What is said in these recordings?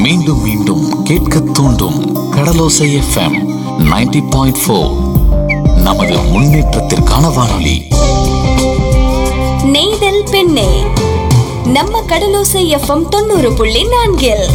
மீண்டும் மீண்டும் கேட்க தூண்டும் கடலோசை எஃப்எம் 90.4 பாயிண்ட் ஃபோர் நமது முன்னேற்றத்திற்கான வானொலி நெய்தல் பெண்ணே நம்ம கடலோசை எஃப்எம் தொண்ணூறு புள்ளி நான்கில்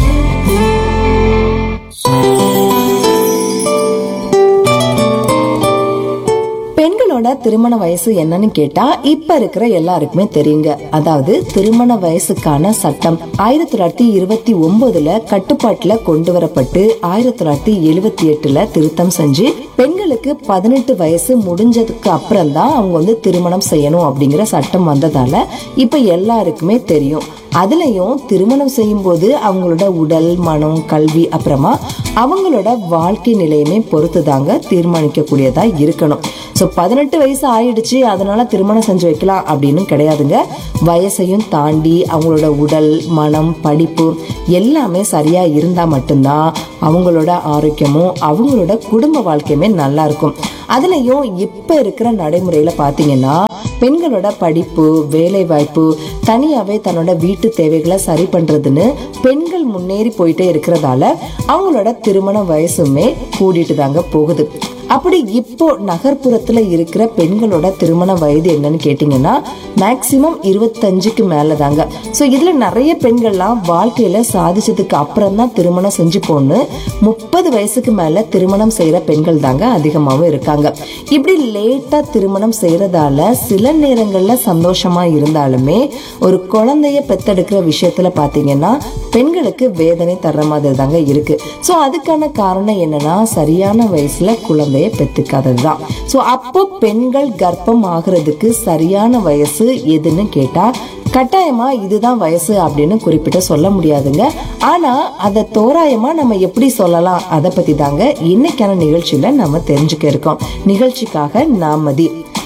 பெண்களோட திருமண வயசு என்னன்னு கேட்டா இப்ப இருக்கிற எல்லாருக்குமே தெரியுங்க அதாவது திருமண வயசுக்கான சட்டம் ஆயிரத்தி தொள்ளாயிரத்தி இருபத்தி ஒன்பதுல கட்டுப்பாட்டுல கொண்டு வரப்பட்டு ஆயிரத்தி தொள்ளாயிரத்தி எழுவத்தி எட்டுல திருத்தம் செஞ்சு பெண்களுக்கு பதினெட்டு வயசு முடிஞ்சதுக்கு அப்புறம் தான் அவங்க வந்து திருமணம் செய்யணும் அப்படிங்கிற சட்டம் வந்ததால இப்ப எல்லாருக்குமே தெரியும் அதுலயும் திருமணம் செய்யும் போது அவங்களோட உடல் மனம் கல்வி அப்புறமா அவங்களோட வாழ்க்கை நிலையுமே பொறுத்து தாங்க தீர்மானிக்க கூடியதா இருக்கணும் ஸோ பதினெட்டு வயசு ஆயிடுச்சு அதனால திருமணம் செஞ்சு வைக்கலாம் அப்படின்னு கிடையாதுங்க வயசையும் தாண்டி அவங்களோட உடல் மனம் படிப்பு எல்லாமே சரியா இருந்தா மட்டும்தான் அவங்களோட ஆரோக்கியமும் அவங்களோட குடும்ப வாழ்க்கையுமே நல்லா இருக்கும் அதுலயும் இப்ப இருக்கிற நடைமுறையில பாத்தீங்கன்னா பெண்களோட படிப்பு வேலை வாய்ப்பு தனியாவே தன்னோட வீட்டு தேவைகளை சரி பண்றதுன்னு பெண்கள் முன்னேறி போயிட்டே இருக்கிறதால அவங்களோட திருமண வயசுமே கூடிட்டு தாங்க போகுது அப்படி இப்போ நகர்ப்புறத்துல இருக்கிற பெண்களோட திருமண வயது என்னன்னு கேட்டீங்கன்னா மேக்சிமம் இருபத்தஞ்சுக்கு மேல தாங்க ஸோ இதுல நிறைய பெண்கள்லாம் வாழ்க்கையில சாதிச்சதுக்கு அப்புறம் தான் திருமணம் செஞ்சு போன்னு முப்பது வயசுக்கு மேல திருமணம் செய்யற பெண்கள் தாங்க அதிகமாகவும் இருக்காங்க இப்படி லேட்டா திருமணம் செய்யறதால சில நேரங்கள்ல சந்தோஷமா இருந்தாலுமே ஒரு குழந்தைய பெத்தெடுக்கிற விஷயத்துல பாத்தீங்கன்னா பெண்களுக்கு வேதனை தர்ற மாதிரி தாங்க இருக்கு ஸோ அதுக்கான காரணம் என்னன்னா சரியான வயசுல குழந்தைய பெத்துக்காதது தான் ஸோ அப்போ பெண்கள் கர்ப்பம் ஆகுறதுக்கு சரியான வயசு எதுன்னு கேட்டா கட்டாயமா இதுதான் வயசு அப்படின்னு குறிப்பிட்டு சொல்ல முடியாதுங்க ஆனா அதை தோராயமா நம்ம எப்படி சொல்லலாம் அதை பத்தி தாங்க இன்னைக்கான நிகழ்ச்சியில நம்ம தெரிஞ்சுக்க இருக்கோம் நிகழ்ச்சிக்காக நாமதி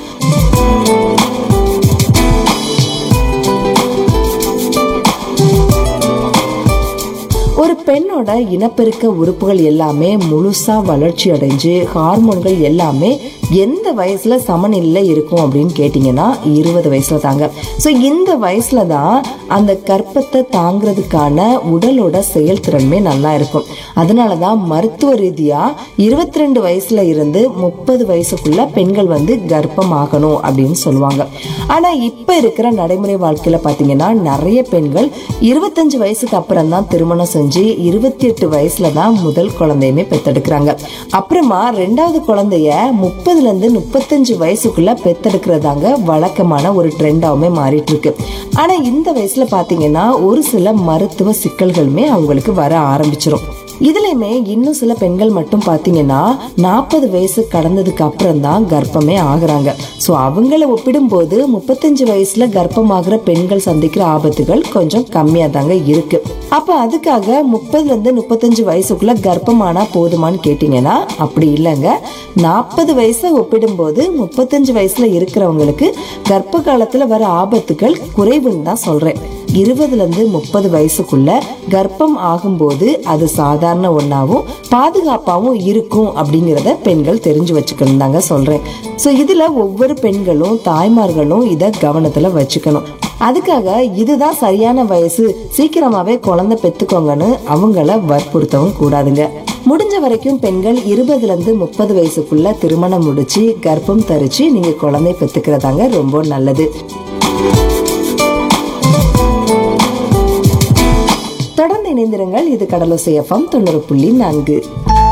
ஒரு பெண்ணோட இனப்பெருக்க உறுப்புகள் எல்லாமே முழுசா வளர்ச்சி அடைஞ்சு ஹார்மோன்கள் எல்லாமே எந்த வயசுல சமநிலை இருக்கும் அப்படின்னு கேட்டிங்கன்னா இருபது வயசுல தாங்க ஸோ இந்த வயசுல தான் அந்த கர்ப்பத்தை தாங்கிறதுக்கான உடலோட செயல்திறன்மே நல்லா இருக்கும் அதனால தான் மருத்துவ ரீதியா இருபத்தி ரெண்டு வயசுல இருந்து முப்பது வயசுக்குள்ள பெண்கள் வந்து கர்ப்பம் ஆகணும் அப்படின்னு சொல்லுவாங்க ஆனா இப்ப இருக்கிற நடைமுறை வாழ்க்கையில பாத்தீங்கன்னா நிறைய பெண்கள் இருபத்தஞ்சு வயசுக்கு அப்புறம் தான் திருமணம் செஞ்சு இருபத்தி எட்டு வயசுல தான் முதல் குழந்தையுமே பெத்தெடுக்கிறாங்க அப்புறமா ரெண்டாவது குழந்தைய முப்பதுல இருந்து முப்பத்தஞ்சு வயசுக்குள்ள பெத்தெடுக்கிறதாங்க வழக்கமான ஒரு ட்ரெண்டாவுமே மாறிட்டு இருக்கு ஆனா இந்த வயசுல பாத்தீங்கன்னா ஒரு சில மருத்துவ சிக்கல்களுமே அவங்களுக்கு வர ஆரம்பிச்சிரும் இதுலயுமே இன்னும் சில பெண்கள் மட்டும் பாத்தீங்கன்னா நாற்பது வயசு கடந்ததுக்கு அப்புறம் தான் கர்ப்பமே ஆகுறாங்க ஸோ அவங்கள ஒப்பிடும்போது முப்பத்தஞ்சு வயசுல கர்ப்பமாகிற பெண்கள் சந்திக்கிற ஆபத்துகள் கொஞ்சம் கம்மியா தாங்க இருக்கு அப்ப அதுக்காக முப்பதுல இருந்து முப்பத்தஞ்சு வயசுக்குள்ள கர்ப்பமானா போதுமான்னு கேட்டீங்கன்னா அப்படி இல்லைங்க நாற்பது வயசை ஒப்பிடும்போது முப்பத்தஞ்சு வயசுல இருக்கிறவங்களுக்கு கர்ப்ப காலத்துல வர ஆபத்துகள் குறைவுன்னு தான் சொல்றேன் இருபதுல இருந்து முப்பது வயசுக்குள்ள கர்ப்பம் ஆகும்போது அது சாதாரண ஒன்னாவும் பாதுகாப்பாவும் இருக்கும் அப்படிங்கிறத பெண்கள் தெரிஞ்சு வச்சுக்கணும் தாங்க சொல்றேன் ஸோ இதுல ஒவ்வொரு பெண்களும் தாய்மார்களும் இதை கவனத்துல வச்சுக்கணும் அதுக்காக இதுதான் சரியான வயசு சீக்கிரமாவே குழந்தை பெத்துக்கோங்கன்னு அவங்கள வற்புறுத்தவும் கூடாதுங்க முடிஞ்ச வரைக்கும் பெண்கள் இருபதுல இருந்து முப்பது வயசுக்குள்ள திருமணம் முடிச்சு கர்ப்பம் தரிச்சு நீங்க குழந்தை பெத்துக்கிறதாங்க ரொம்ப நல்லது தொடர்ந்து இணைந்திருங்கள் இது கடலோசை எஃப்எம் தொண்ணூறு புள்ளி நான்கு